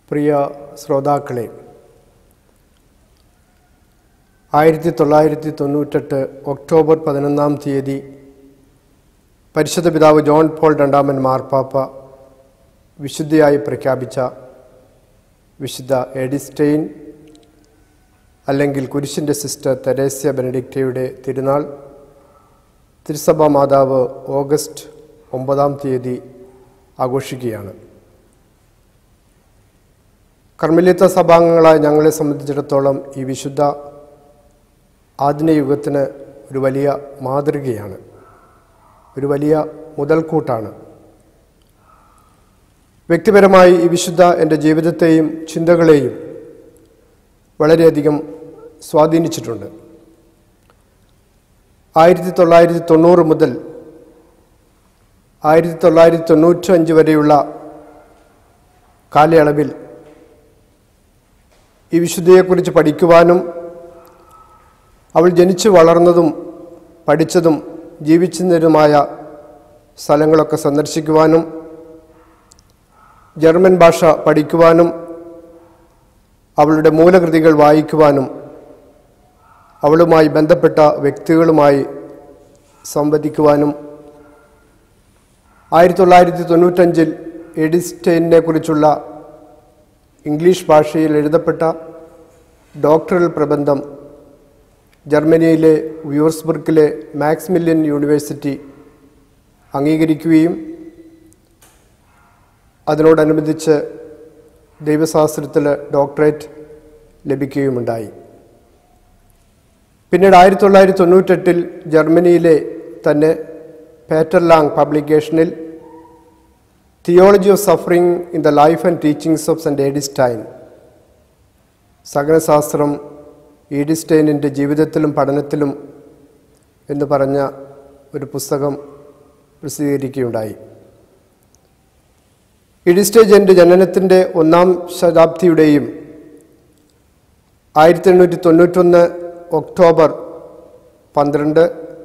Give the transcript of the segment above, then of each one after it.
പ്രിയ ശ്രോതാക്കളെ ആയിരത്തി തൊള്ളായിരത്തി തൊണ്ണൂറ്റെട്ട് ഒക്ടോബർ പതിനൊന്നാം തീയതി പരിശുദ്ധ പിതാവ് ജോൺ പോൾ രണ്ടാമൻ മാർപ്പാപ്പ വിശുദ്ധിയായി പ്രഖ്യാപിച്ച വിശുദ്ധ എഡിസ്റ്റെയിൻ അല്ലെങ്കിൽ കുരിശിൻ്റെ സിസ്റ്റർ തെരേസ്യ ബെനഡിക്റ്റയുടെ തിരുനാൾ തിരുസഭാ മാതാവ് ഓഗസ്റ്റ് ഒമ്പതാം തീയതി ആഘോഷിക്കുകയാണ് കർമ്മലിത്ത സഭാംഗങ്ങളായ ഞങ്ങളെ സംബന്ധിച്ചിടത്തോളം ഈ വിശുദ്ധ ആധുനിക യുഗത്തിന് ഒരു വലിയ മാതൃകയാണ് ഒരു വലിയ മുതൽക്കൂട്ടാണ് വ്യക്തിപരമായി ഈ വിശുദ്ധ എൻ്റെ ജീവിതത്തെയും ചിന്തകളെയും വളരെയധികം സ്വാധീനിച്ചിട്ടുണ്ട് ആയിരത്തി തൊള്ളായിരത്തി തൊണ്ണൂറ് മുതൽ ആയിരത്തി തൊള്ളായിരത്തി തൊണ്ണൂറ്റഞ്ച് വരെയുള്ള കാലയളവിൽ ഈ വിശുദ്ധിയെക്കുറിച്ച് പഠിക്കുവാനും അവൾ ജനിച്ചു വളർന്നതും പഠിച്ചതും ജീവിച്ചിരുന്നതുമായ സ്ഥലങ്ങളൊക്കെ സന്ദർശിക്കുവാനും ജർമ്മൻ ഭാഷ പഠിക്കുവാനും അവളുടെ മൂലകൃതികൾ വായിക്കുവാനും അവളുമായി ബന്ധപ്പെട്ട വ്യക്തികളുമായി സംവദിക്കുവാനും ആയിരത്തി തൊള്ളായിരത്തി തൊണ്ണൂറ്റഞ്ചിൽ എഡിസ്റ്റൈനെ കുറിച്ചുള്ള ഇംഗ്ലീഷ് ഭാഷയിൽ എഴുതപ്പെട്ട ഡോക്ടറൽ പ്രബന്ധം ജർമ്മനിയിലെ വ്യൂർസ്ബർഗിലെ മാക്സ്മില്യൻ യൂണിവേഴ്സിറ്റി അംഗീകരിക്കുകയും അതിനോടനുബന്ധിച്ച് ദൈവശാസ്ത്രത്തിൽ ഡോക്ടറേറ്റ് ലഭിക്കുകയുമുണ്ടായി പിന്നീട് ആയിരത്തി തൊള്ളായിരത്തി തൊണ്ണൂറ്റെട്ടിൽ ജർമ്മനിയിലെ തന്നെ പേറ്റർലാങ് പബ്ലിക്കേഷനിൽ theology of suffering in the life and teachings of saint Edith Stein സഹനശാസ്ത്രം ഈഡിസ്റ്റൈനിൻ്റെ ജീവിതത്തിലും പഠനത്തിലും എന്ന് പറഞ്ഞ ഒരു പുസ്തകം പ്രസിദ്ധീകരിക്കുകയുണ്ടായി ഇഡിസ്റ്റേജൻ്റെ ജനനത്തിൻ്റെ ഒന്നാം ശതാബ്ദിയുടെയും ആയിരത്തി എണ്ണൂറ്റി തൊണ്ണൂറ്റൊന്ന് ഒക്ടോബർ പന്ത്രണ്ട്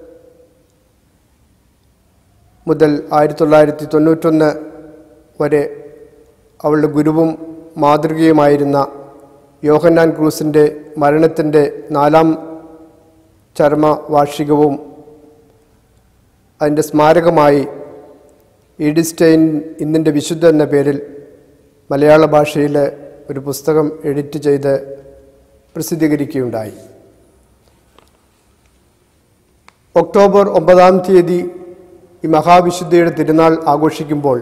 മുതൽ ആയിരത്തി തൊള്ളായിരത്തി തൊണ്ണൂറ്റൊന്ന് വരെ അവളുടെ ഗുരുവും മാതൃകയുമായിരുന്ന യോഹന്നാൻ ക്രൂസിൻ്റെ മരണത്തിൻ്റെ നാലാം ചരമ വാർഷികവും അതിൻ്റെ സ്മാരകമായി ഈഡിസ്റ്റൈൻ ഇന്നിൻ്റെ വിശുദ്ധ എന്ന പേരിൽ മലയാള ഭാഷയിൽ ഒരു പുസ്തകം എഡിറ്റ് ചെയ്ത് പ്രസിദ്ധീകരിക്കുകയുണ്ടായി ഒക്ടോബർ ഒമ്പതാം തീയതി ഈ മഹാവിശുദ്ധിയുടെ തിരുനാൾ ആഘോഷിക്കുമ്പോൾ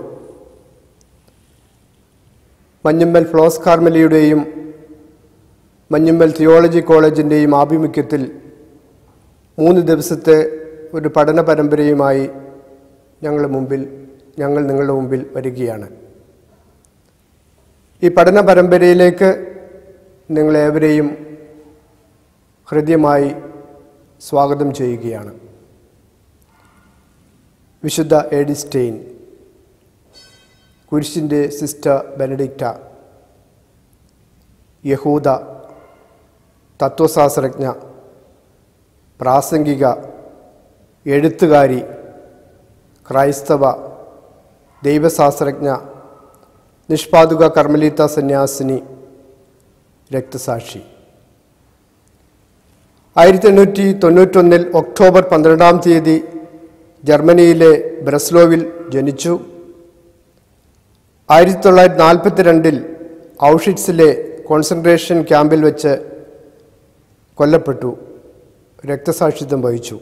മഞ്ഞുമ്മൽ ഫ്ലോസ് കാർമലിയുടെയും മഞ്ഞുമ്മൽ തിയോളജി കോളേജിൻ്റെയും ആഭിമുഖ്യത്തിൽ മൂന്ന് ദിവസത്തെ ഒരു പഠന പരമ്പരയുമായി ഞങ്ങൾ മുമ്പിൽ ഞങ്ങൾ നിങ്ങളുടെ മുമ്പിൽ വരികയാണ് ഈ പഠന പരമ്പരയിലേക്ക് നിങ്ങളേവരെയും ഹൃദ്യമായി സ്വാഗതം ചെയ്യുകയാണ് വിശുദ്ധ എഡിസ്റ്റെയിൻ കുരിശിൻ്റെ സിസ്റ്റർ ബെനഡിക്റ്റ യഹൂദ തത്വശാസ്ത്രജ്ഞ പ്രാസംഗിക എഴുത്തുകാരി ക്രൈസ്തവ ദൈവശാസ്ത്രജ്ഞ നിഷ്പാതുക കർമ്മലീത്ത സന്യാസിനി രക്തസാക്ഷി ആയിരത്തി എണ്ണൂറ്റി തൊണ്ണൂറ്റൊന്നിൽ ഒക്ടോബർ പന്ത്രണ്ടാം തീയതി ജർമ്മനിയിലെ ബ്രസ്ലോവിൽ ജനിച്ചു ആയിരത്തി തൊള്ളായിരത്തി നാൽപ്പത്തി രണ്ടിൽ ഔഷിറ്റ്സിലെ കോൺസെൻട്രേഷൻ ക്യാമ്പിൽ വെച്ച് കൊല്ലപ്പെട്ടു രക്തസാക്ഷിത്വം വഹിച്ചു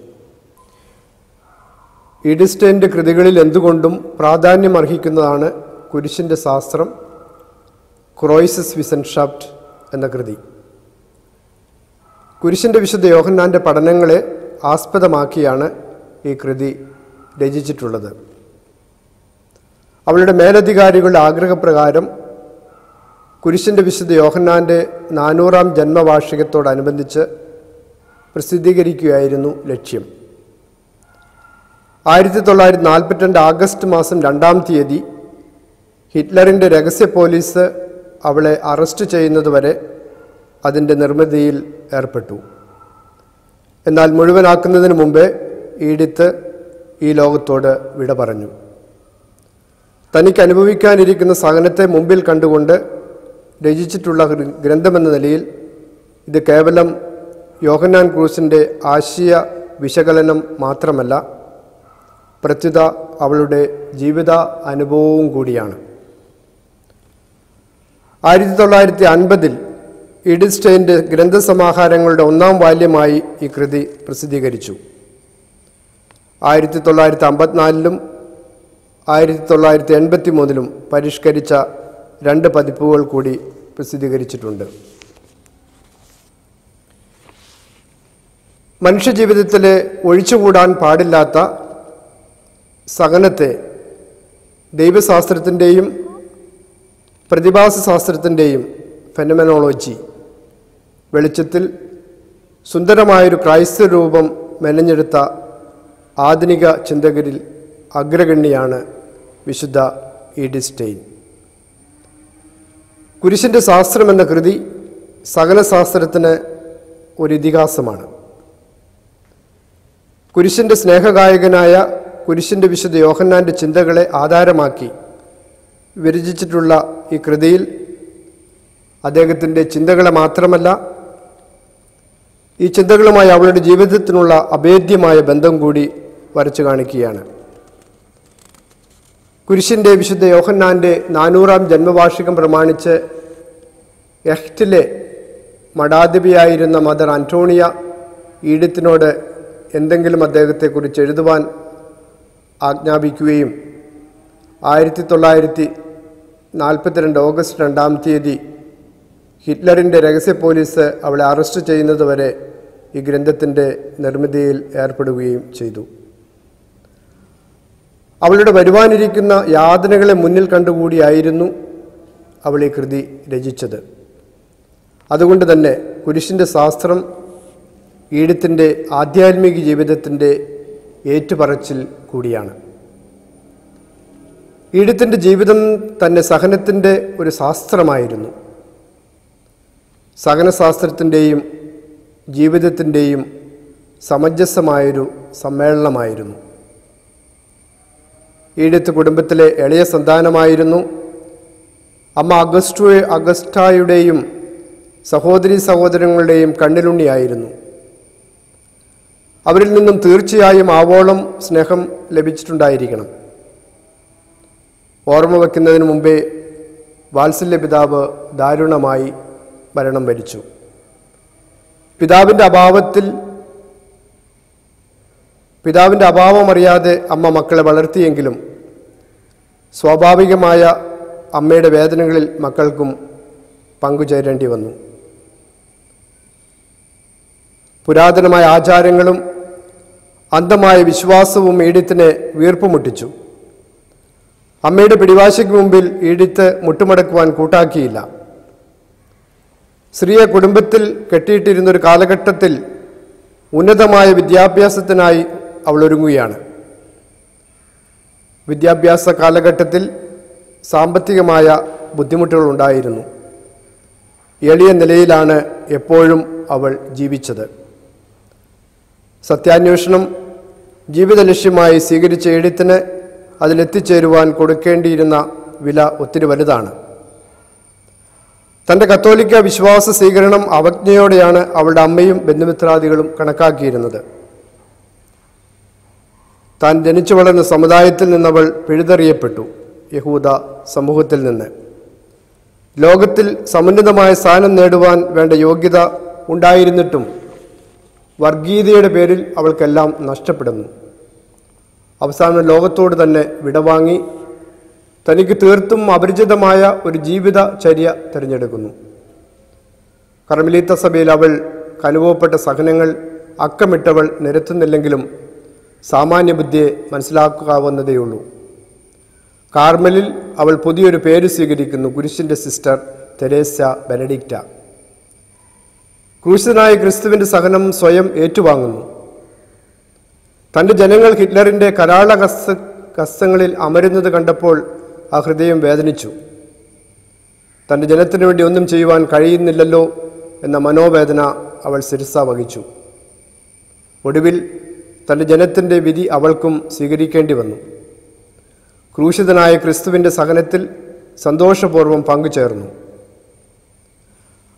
ഈഡിസ്റ്റൈൻ്റെ കൃതികളിൽ എന്തുകൊണ്ടും പ്രാധാന്യം അർഹിക്കുന്നതാണ് കുരിശിൻ്റെ ശാസ്ത്രം ക്രോയിസസ് വിസൻഷാപ്റ്റ് എന്ന കൃതി കുരിശിൻ്റെ വിശുദ്ധ യോഹന്നാൻ്റെ പഠനങ്ങളെ ആസ്പദമാക്കിയാണ് ഈ കൃതി രചിച്ചിട്ടുള്ളത് അവളുടെ മേലധികാരികളുടെ ആഗ്രഹപ്രകാരം കുരിശിൻ്റെ വിശുദ്ധ യോഹന്നാൻ്റെ നാനൂറാം ജന്മവാർഷികത്തോടനുബന്ധിച്ച് പ്രസിദ്ധീകരിക്കുകയായിരുന്നു ലക്ഷ്യം ആയിരത്തി തൊള്ളായിരത്തി നാൽപ്പത്തിരണ്ട് ആഗസ്റ്റ് മാസം രണ്ടാം തീയതി ഹിറ്റ്ലറിൻ്റെ രഹസ്യ പോലീസ് അവളെ അറസ്റ്റ് ചെയ്യുന്നതുവരെ അതിൻ്റെ നിർമ്മിതിയിൽ ഏർപ്പെട്ടു എന്നാൽ മുഴുവനാക്കുന്നതിന് മുമ്പേ ഈഡിത്ത് ഈ ലോകത്തോട് വിട പറഞ്ഞു തനിക്ക് അനുഭവിക്കാനിരിക്കുന്ന സഹനത്തെ മുമ്പിൽ കണ്ടുകൊണ്ട് രചിച്ചിട്ടുള്ള ഗ്ര- ഗ്രന്ഥമെന്ന നിലയിൽ ഇത് കേവലം യോഹന്നാൻ ക്രൂസിൻ്റെ ആശയ വിശകലനം മാത്രമല്ല പ്രത്യുത അവളുടെ ജീവിത അനുഭവവും കൂടിയാണ് ആയിരത്തി തൊള്ളായിരത്തി അൻപതിൽ ഇഡിസ്റ്റൈൻ്റെ ഗ്രന്ഥസമാഹാരങ്ങളുടെ ഒന്നാം വാല്യമായി ഈ കൃതി പ്രസിദ്ധീകരിച്ചു ആയിരത്തി തൊള്ളായിരത്തി അമ്പത്തിനാലിലും ആയിരത്തി തൊള്ളായിരത്തി എൺപത്തി മൂന്നിലും പരിഷ്കരിച്ച രണ്ട് പതിപ്പുകൾ കൂടി പ്രസിദ്ധീകരിച്ചിട്ടുണ്ട് മനുഷ്യജീവിതത്തിലെ ഒഴിച്ചുകൂടാൻ പാടില്ലാത്ത സഹനത്തെ ദൈവശാസ്ത്രത്തിൻ്റെയും പ്രതിഭാസശാസ്ത്രത്തിൻ്റെയും ഫെനമെനോളജി വെളിച്ചത്തിൽ സുന്ദരമായൊരു ക്രൈസ്തവ രൂപം മെനഞ്ഞെടുത്ത ആധുനിക ചിന്തകരിൽ അഗ്രഗണ്യാണ് വിശുദ്ധ ഈഡിസ്റ്റെയിൻ കുരിശിൻ്റെ ശാസ്ത്രം എന്ന കൃതി സകലശാസ്ത്രത്തിന് ഒരു ഇതിഹാസമാണ് കുരിശിൻ്റെ സ്നേഹഗായകനായ കുരിശിൻ്റെ വിശുദ്ധ യോഹന്നാൻ്റെ ചിന്തകളെ ആധാരമാക്കി വിരചിച്ചിട്ടുള്ള ഈ കൃതിയിൽ അദ്ദേഹത്തിൻ്റെ ചിന്തകളെ മാത്രമല്ല ഈ ചിന്തകളുമായി അവളുടെ ജീവിതത്തിനുള്ള അഭേദ്യമായ ബന്ധം കൂടി വരച്ചു കാണിക്കുകയാണ് കുരിശിൻ്റെ വിശുദ്ധ യോഹന്നാൻ്റെ നാനൂറാം ജന്മവാർഷികം പ്രമാണിച്ച് എഹ്റ്റിലെ മഠാധിപിയായിരുന്ന മദർ അന്റോണിയ ഈഡിത്തിനോട് എന്തെങ്കിലും അദ്ദേഹത്തെക്കുറിച്ച് എഴുതുവാൻ ആജ്ഞാപിക്കുകയും ആയിരത്തി തൊള്ളായിരത്തി നാൽപ്പത്തിരണ്ട് ഓഗസ്റ്റ് രണ്ടാം തീയതി ഹിറ്റ്ലറിൻ്റെ രഹസ്യ പോലീസ് അവളെ അറസ്റ്റ് ചെയ്യുന്നതുവരെ ഈ ഗ്രന്ഥത്തിൻ്റെ നിർമ്മിതിയിൽ ഏർപ്പെടുകയും ചെയ്തു അവളുടെ വരുവാനിരിക്കുന്ന യാതനകളെ മുന്നിൽ കണ്ടുകൂടിയായിരുന്നു അവൾ ഈ കൃതി രചിച്ചത് അതുകൊണ്ട് തന്നെ കുരിശിൻ്റെ ശാസ്ത്രം ഈടത്തിൻ്റെ ആധ്യാത്മിക ജീവിതത്തിൻ്റെ ഏറ്റുപറച്ചിൽ കൂടിയാണ് ഈടത്തിൻ്റെ ജീവിതം തന്നെ സഹനത്തിൻ്റെ ഒരു ശാസ്ത്രമായിരുന്നു സഹനശാസ്ത്രത്തിൻ്റെയും ജീവിതത്തിൻ്റെയും സമഞ്ജസമായൊരു സമ്മേളനമായിരുന്നു ഈടത്ത് കുടുംബത്തിലെ ഇളയ സന്താനമായിരുന്നു അമ്മ അഗസ്റ്റു അഗസ്റ്റായുടെയും സഹോദരി സഹോദരങ്ങളുടെയും കണ്ണിലുണ്ണിയായിരുന്നു അവരിൽ നിന്നും തീർച്ചയായും ആവോളം സ്നേഹം ലഭിച്ചിട്ടുണ്ടായിരിക്കണം ഓർമ്മ വയ്ക്കുന്നതിന് മുമ്പേ വാത്സല്യ പിതാവ് ദാരുണമായി മരണം വരിച്ചു പിതാവിൻ്റെ അഭാവത്തിൽ പിതാവിൻ്റെ അഭാവം അറിയാതെ അമ്മ മക്കളെ വളർത്തിയെങ്കിലും സ്വാഭാവികമായ അമ്മയുടെ വേദനകളിൽ മക്കൾക്കും പങ്കുചേരേണ്ടി വന്നു പുരാതനമായ ആചാരങ്ങളും അന്ധമായ വിശ്വാസവും ഈഡിത്തിനെ വീർപ്പുമുട്ടിച്ചു അമ്മയുടെ പിടിവാശിക്ക് മുമ്പിൽ ഈഡിത്ത് മുട്ടുമടക്കുവാൻ കൂട്ടാക്കിയില്ല സ്ത്രീയെ കുടുംബത്തിൽ കെട്ടിയിട്ടിരുന്നൊരു കാലഘട്ടത്തിൽ ഉന്നതമായ വിദ്യാഭ്യാസത്തിനായി അവൾ ഒരുങ്ങുകയാണ് വിദ്യാഭ്യാസ കാലഘട്ടത്തിൽ സാമ്പത്തികമായ ബുദ്ധിമുട്ടുകൾ ഉണ്ടായിരുന്നു എളിയ നിലയിലാണ് എപ്പോഴും അവൾ ജീവിച്ചത് സത്യാന്വേഷണം ജീവിത ലക്ഷ്യമായി സ്വീകരിച്ച എഴുത്തിന് അതിലെത്തിച്ചേരുവാൻ കൊടുക്കേണ്ടിയിരുന്ന വില ഒത്തിരി വലുതാണ് തൻ്റെ കത്തോലിക്ക വിശ്വാസ സ്വീകരണം അവജ്ഞയോടെയാണ് അവളുടെ അമ്മയും ബന്ധുമിത്രാദികളും കണക്കാക്കിയിരുന്നത് താൻ ജനിച്ചു വളർന്ന സമുദായത്തിൽ നിന്നവൾ പിഴുതെറിയപ്പെട്ടു യഹൂദ സമൂഹത്തിൽ നിന്ന് ലോകത്തിൽ സമുന്നതമായ സ്ഥാനം നേടുവാൻ വേണ്ട യോഗ്യത ഉണ്ടായിരുന്നിട്ടും വർഗീയതയുടെ പേരിൽ അവൾക്കെല്ലാം നഷ്ടപ്പെടുന്നു അവസാനം ലോകത്തോട് തന്നെ വിടവാങ്ങി തനിക്ക് തീർത്തും അപരിചിതമായ ഒരു ജീവിതചര്യ തിരഞ്ഞെടുക്കുന്നു കർമ്മലീത്ത സഭയിൽ അവൾ അനുഭവപ്പെട്ട സഹനങ്ങൾ അക്കമിട്ടവൾ നിരത്തുന്നില്ലെങ്കിലും സാമാന്യ ബുദ്ധിയെ മനസ്സിലാക്കാവുന്നതേയുള്ളൂ കാർമലിൽ അവൾ പുതിയൊരു പേര് സ്വീകരിക്കുന്നു കുരിശിൻ്റെ സിസ്റ്റർ തെരേസ ബെനഡിക്റ്റ ക്രൂശനായ ക്രിസ്തുവിൻ്റെ സഹനം സ്വയം ഏറ്റുവാങ്ങുന്നു തൻ്റെ ജനങ്ങൾ ഹിറ്റ്ലറിൻ്റെ കരാള കസ്ത കസ്തങ്ങളിൽ അമരുന്നത് കണ്ടപ്പോൾ ആ ഹൃദയം വേദനിച്ചു തൻ്റെ ജനത്തിനു വേണ്ടി ഒന്നും ചെയ്യുവാൻ കഴിയുന്നില്ലല്ലോ എന്ന മനോവേദന അവൾ ശിരസ വഹിച്ചു ഒടുവിൽ തൻ്റെ ജനത്തിൻ്റെ വിധി അവൾക്കും സ്വീകരിക്കേണ്ടി വന്നു ക്രൂശിതനായ ക്രിസ്തുവിൻ്റെ സഹനത്തിൽ സന്തോഷപൂർവ്വം പങ്കുചേർന്നു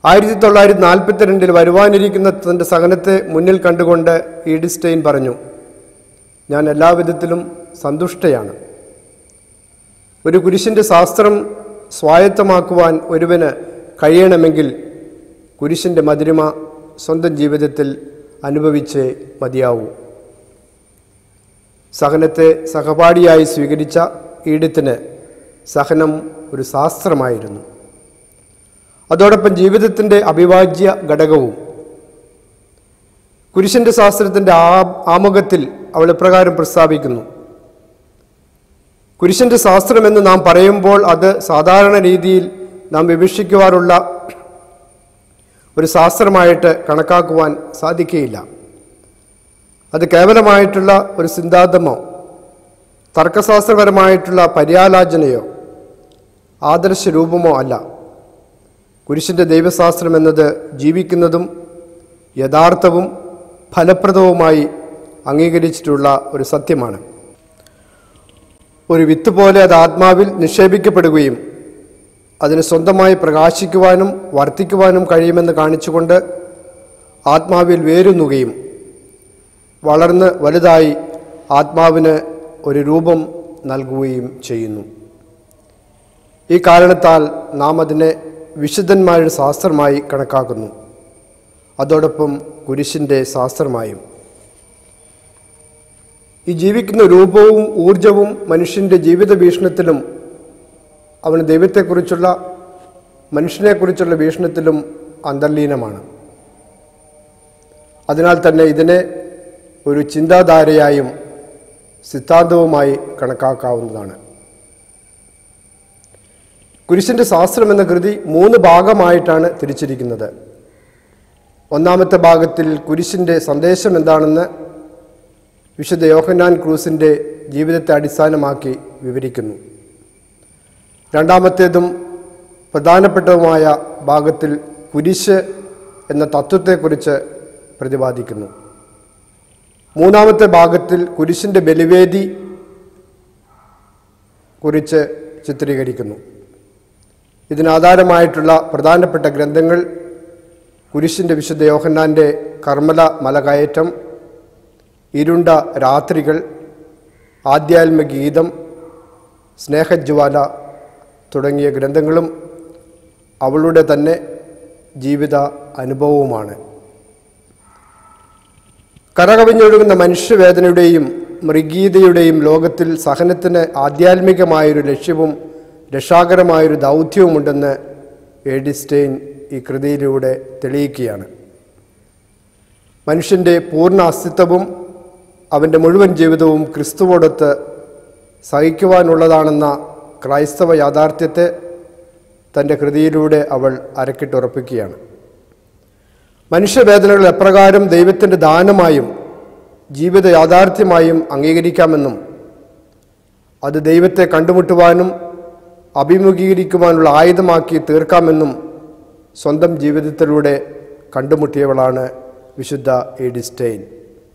ആയിരത്തി തൊള്ളായിരത്തി നാൽപ്പത്തിരണ്ടിൽ വരുവാനിരിക്കുന്ന തൻ്റെ സഹനത്തെ മുന്നിൽ കണ്ടുകൊണ്ട് ഈഡിസ്റ്റെയിൻ പറഞ്ഞു ഞാൻ എല്ലാവിധത്തിലും സന്തുഷ്ടയാണ് ഒരു കുരിശിൻ്റെ ശാസ്ത്രം സ്വായത്തമാക്കുവാൻ ഒരുവന് കഴിയണമെങ്കിൽ കുരിശിൻ്റെ മധുരിമ സ്വന്തം ജീവിതത്തിൽ അനുഭവിച്ചേ മതിയാവൂ സഹനത്തെ സഹപാഠിയായി സ്വീകരിച്ച ഈഡിത്തിന് സഹനം ഒരു ശാസ്ത്രമായിരുന്നു അതോടൊപ്പം ജീവിതത്തിൻ്റെ അവിഭാജ്യ ഘടകവും കുരിശിൻ്റെ ശാസ്ത്രത്തിൻ്റെ ആ ആമുഖത്തിൽ അവൾ ഇപ്രകാരം പ്രസ്താവിക്കുന്നു കുരിശിൻ്റെ ശാസ്ത്രമെന്ന് നാം പറയുമ്പോൾ അത് സാധാരണ രീതിയിൽ നാം വിവക്ഷിക്കുവാറുള്ള ഒരു ശാസ്ത്രമായിട്ട് കണക്കാക്കുവാൻ സാധിക്കുകയില്ല അത് കേവലമായിട്ടുള്ള ഒരു സിദ്ധാന്തമോ തർക്കശാസ്ത്രപരമായിട്ടുള്ള പര്യാലോചനയോ ആദർശ രൂപമോ അല്ല കുരിശിൻ്റെ ദൈവശാസ്ത്രം എന്നത് ജീവിക്കുന്നതും യഥാർത്ഥവും ഫലപ്രദവുമായി അംഗീകരിച്ചിട്ടുള്ള ഒരു സത്യമാണ് ഒരു വിത്ത് പോലെ അത് ആത്മാവിൽ നിക്ഷേപിക്കപ്പെടുകയും അതിന് സ്വന്തമായി പ്രകാശിക്കുവാനും വർദ്ധിക്കുവാനും കഴിയുമെന്ന് കാണിച്ചുകൊണ്ട് ആത്മാവിൽ വേരുന്നുകയും വളർന്ന് വലുതായി ആത്മാവിന് ഒരു രൂപം നൽകുകയും ചെയ്യുന്നു ഈ കാരണത്താൽ നാം അതിനെ വിശുദ്ധന്മാരുടെ ശാസ്ത്രമായി കണക്കാക്കുന്നു അതോടൊപ്പം കുരിശിൻ്റെ ശാസ്ത്രമായും ഈ ജീവിക്കുന്ന രൂപവും ഊർജവും മനുഷ്യൻ്റെ ജീവിത വീക്ഷണത്തിലും അവന് ദൈവത്തെക്കുറിച്ചുള്ള മനുഷ്യനെക്കുറിച്ചുള്ള വീക്ഷണത്തിലും അന്തർലീനമാണ് അതിനാൽ തന്നെ ഇതിനെ ഒരു ചിന്താധാരയായും സിദ്ധാന്തവുമായി കണക്കാക്കാവുന്നതാണ് കുരിശിൻ്റെ ശാസ്ത്രം എന്ന കൃതി മൂന്ന് ഭാഗമായിട്ടാണ് തിരിച്ചിരിക്കുന്നത് ഒന്നാമത്തെ ഭാഗത്തിൽ കുരിശിൻ്റെ സന്ദേശം എന്താണെന്ന് വിശുദ്ധ യോഹന്നാൻ ക്രൂസിൻ്റെ ജീവിതത്തെ അടിസ്ഥാനമാക്കി വിവരിക്കുന്നു രണ്ടാമത്തേതും പ്രധാനപ്പെട്ടതുമായ ഭാഗത്തിൽ കുരിശ് എന്ന തത്വത്തെക്കുറിച്ച് പ്രതിപാദിക്കുന്നു മൂന്നാമത്തെ ഭാഗത്തിൽ കുരിശിൻ്റെ ബലിവേദി കുറിച്ച് ചിത്രീകരിക്കുന്നു ഇതിനാധാരമായിട്ടുള്ള പ്രധാനപ്പെട്ട ഗ്രന്ഥങ്ങൾ കുരിശിൻ്റെ വിശുദ്ധ യോഹന്നാൻ്റെ കർമ്മല മലകയറ്റം ഇരുണ്ട രാത്രികൾ ആധ്യാത്മ ഗീതം സ്നേഹജ്വാല തുടങ്ങിയ ഗ്രന്ഥങ്ങളും അവളുടെ തന്നെ ജീവിത അനുഭവവുമാണ് കരകവിഞ്ഞൊഴുകുന്ന മനുഷ്യവേദനയുടെയും മൃഗീയതയുടെയും ലോകത്തിൽ സഹനത്തിന് ആധ്യാത്മികമായൊരു ലക്ഷ്യവും രക്ഷാകരമായൊരു ദൗത്യവുമുണ്ടെന്ന് എഡിസ്റ്റെയിൻ ഈ കൃതിയിലൂടെ തെളിയിക്കുകയാണ് മനുഷ്യൻ്റെ പൂർണ്ണ അസ്തിത്വവും അവൻ്റെ മുഴുവൻ ജീവിതവും ക്രിസ്തുവോടൊത്ത് സഹിക്കുവാനുള്ളതാണെന്ന ക്രൈസ്തവ യാഥാർത്ഥ്യത്തെ തൻ്റെ കൃതിയിലൂടെ അവൾ അരക്കിട്ടുറപ്പിക്കുകയാണ് മനുഷ്യവേദനകൾ എപ്രകാരം ദൈവത്തിൻ്റെ ദാനമായും ജീവിത യാഥാർത്ഥ്യമായും അംഗീകരിക്കാമെന്നും അത് ദൈവത്തെ കണ്ടുമുട്ടുവാനും അഭിമുഖീകരിക്കുവാനുള്ള ആയുധമാക്കി തീർക്കാമെന്നും സ്വന്തം ജീവിതത്തിലൂടെ കണ്ടുമുട്ടിയവളാണ് വിശുദ്ധ എഡിസ്റ്റെയിൻ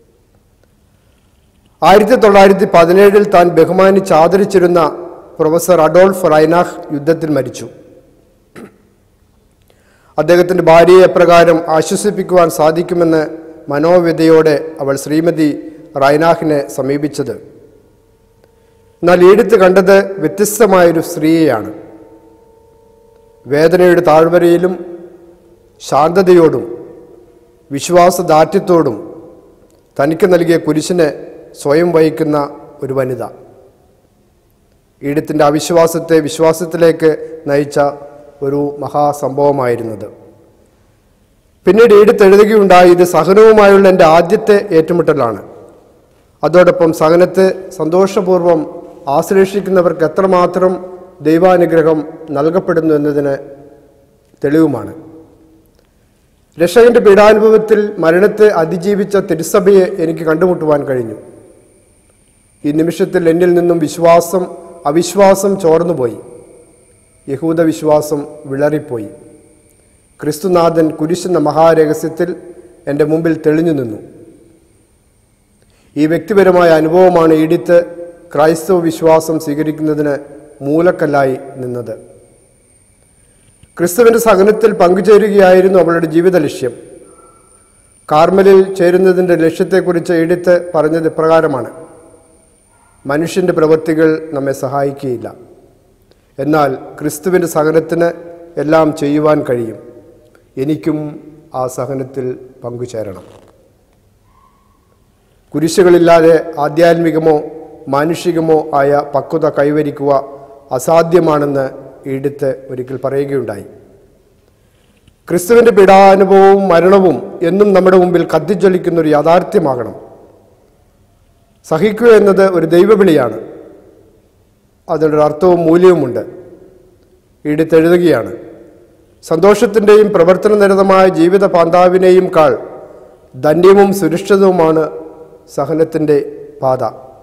ആയിരത്തി തൊള്ളായിരത്തി പതിനേഴിൽ താൻ ബഹുമാനിച്ച് ആദരിച്ചിരുന്ന പ്രൊഫസർ അഡോൾഫ് റൈനാഹ് യുദ്ധത്തിൽ മരിച്ചു അദ്ദേഹത്തിൻ്റെ ഭാര്യയെ എപ്രകാരം ആശ്വസിപ്പിക്കുവാൻ സാധിക്കുമെന്ന് മനോവ്യതയോടെ അവൾ ശ്രീമതി റൈനാഹിനെ സമീപിച്ചത് എന്നാൽ ഈടുത്ത് കണ്ടത് വ്യത്യസ്തമായൊരു സ്ത്രീയെയാണ് വേദനയുടെ താഴ്വരയിലും ശാന്തതയോടും വിശ്വാസദാർഢ്യത്തോടും തനിക്ക് നൽകിയ കുരിശിനെ സ്വയം വഹിക്കുന്ന ഒരു വനിത ഈടത്തിൻ്റെ അവിശ്വാസത്തെ വിശ്വാസത്തിലേക്ക് നയിച്ച ഒരു മഹാസംഭവമായിരുന്നത് പിന്നീട് ഈടത്ത് എഴുതുകയുണ്ടായി ഇത് സഹനവുമായുള്ള എൻ്റെ ആദ്യത്തെ ഏറ്റുമുട്ടലാണ് അതോടൊപ്പം സഹനത്തെ സന്തോഷപൂർവ്വം ആശ്ലേഷിക്കുന്നവർക്ക് എത്രമാത്രം ദൈവാനുഗ്രഹം നൽകപ്പെടുന്നു എന്നതിന് തെളിവുമാണ് രക്ഷകന്റെ പീഡാനുഭവത്തിൽ മരണത്തെ അതിജീവിച്ച തിരുസഭയെ എനിക്ക് കണ്ടുമുട്ടുവാൻ കഴിഞ്ഞു ഈ നിമിഷത്തിൽ എന്നിൽ നിന്നും വിശ്വാസം അവിശ്വാസം ചോർന്നുപോയി യഹൂദ വിശ്വാസം വിളറിപ്പോയി ക്രിസ്തുനാഥൻ കുരിശെന്ന മഹാരഹസ്യത്തിൽ എൻ്റെ മുമ്പിൽ തെളിഞ്ഞു നിന്നു ഈ വ്യക്തിപരമായ അനുഭവമാണ് ഈഡിത്ത് ക്രൈസ്തവ വിശ്വാസം സ്വീകരിക്കുന്നതിന് മൂലക്കല്ലായി നിന്നത് ക്രിസ്തുവിൻ്റെ സഹനത്തിൽ പങ്കുചേരുകയായിരുന്നു അവളുടെ ജീവിത ലക്ഷ്യം കാർമലിൽ ചേരുന്നതിൻ്റെ ലക്ഷ്യത്തെക്കുറിച്ച് എഴുത്ത് പറഞ്ഞത് ഇപ്രകാരമാണ് മനുഷ്യൻ്റെ പ്രവൃത്തികൾ നമ്മെ സഹായിക്കുകയില്ല എന്നാൽ ക്രിസ്തുവിൻ്റെ സഹനത്തിന് എല്ലാം ചെയ്യുവാൻ കഴിയും എനിക്കും ആ സഹനത്തിൽ പങ്കുചേരണം കുരിശുകളില്ലാതെ ആധ്യാത്മികമോ മാനുഷികമോ ആയ പക്വത കൈവരിക്കുക അസാധ്യമാണെന്ന് ഈടുത്ത് ഒരിക്കൽ പറയുകയുണ്ടായി ക്രിസ്തുവിൻ്റെ പീഡാനുഭവവും മരണവും എന്നും നമ്മുടെ മുമ്പിൽ കത്തിജ്വലിക്കുന്ന ഒരു യാഥാർത്ഥ്യമാകണം സഹിക്കുക എന്നത് ഒരു ദൈവവിളിയാണ് അതിനൊരു അർത്ഥവും മൂല്യവുമുണ്ട് ഈടുത്തെഴുതുകയാണ് സന്തോഷത്തിൻ്റെയും പ്രവർത്തനനിരതമായ ജീവിത പാന്താവിനെയും കാൾ ധന്യവും സുരക്ഷിതവുമാണ് സഹനത്തിൻ്റെ പാത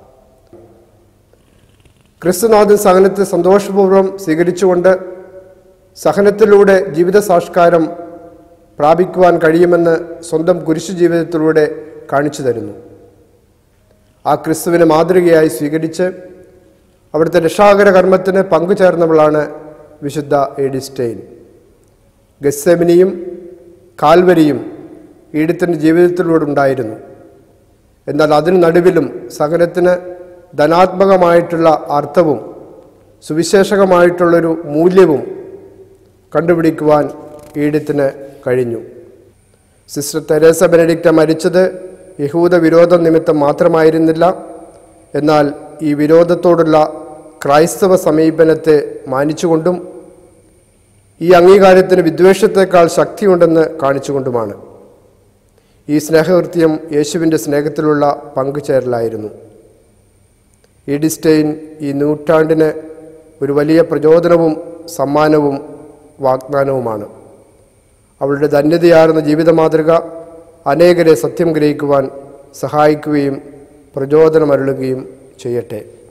ക്രിസ്തുനാഥൻ സഹനത്തെ സന്തോഷപൂർവ്വം സ്വീകരിച്ചുകൊണ്ട് സഹനത്തിലൂടെ ജീവിത സാക്ഷാത്കാരം പ്രാപിക്കുവാൻ കഴിയുമെന്ന് സ്വന്തം കുരിശു ജീവിതത്തിലൂടെ കാണിച്ചു തരുന്നു ആ ക്രിസ്തുവിനെ മാതൃകയായി സ്വീകരിച്ച് അവിടുത്തെ രക്ഷാകര കർമ്മത്തിന് പങ്കുചേർന്നവളാണ് വിശുദ്ധ എഡിസ്റ്റെയിൻ ഗസ്സെമിനിയും കാൽവരിയും ഈടത്തിൻ്റെ ജീവിതത്തിലൂടെ ഉണ്ടായിരുന്നു എന്നാൽ അതിന് നടുവിലും സഹനത്തിന് ധനാത്മകമായിട്ടുള്ള അർത്ഥവും സുവിശേഷകമായിട്ടുള്ളൊരു മൂല്യവും കണ്ടുപിടിക്കുവാൻ ഈടത്തിന് കഴിഞ്ഞു സിസ്റ്റർ തെരേസ ബെനഡിക്റ്റ മരിച്ചത് യഹൂദ വിരോധം നിമിത്തം മാത്രമായിരുന്നില്ല എന്നാൽ ഈ വിരോധത്തോടുള്ള ക്രൈസ്തവ സമീപനത്തെ മാനിച്ചുകൊണ്ടും ഈ അംഗീകാരത്തിന് വിദ്വേഷത്തെക്കാൾ ശക്തിയുണ്ടെന്ന് കാണിച്ചുകൊണ്ടുമാണ് ഈ സ്നേഹകൃത്യം യേശുവിൻ്റെ സ്നേഹത്തിലുള്ള പങ്കുചേരലായിരുന്നു ഈഡിസ്റ്റെയിൻ ഈ നൂറ്റാണ്ടിന് ഒരു വലിയ പ്രചോദനവും സമ്മാനവും വാഗ്ദാനവുമാണ് അവളുടെ ധന്യതയാർന്ന ജീവിത മാതൃക അനേകരെ സത്യം ഗ്രഹിക്കുവാൻ സഹായിക്കുകയും പ്രചോദനമരുളുകയും ചെയ്യട്ടെ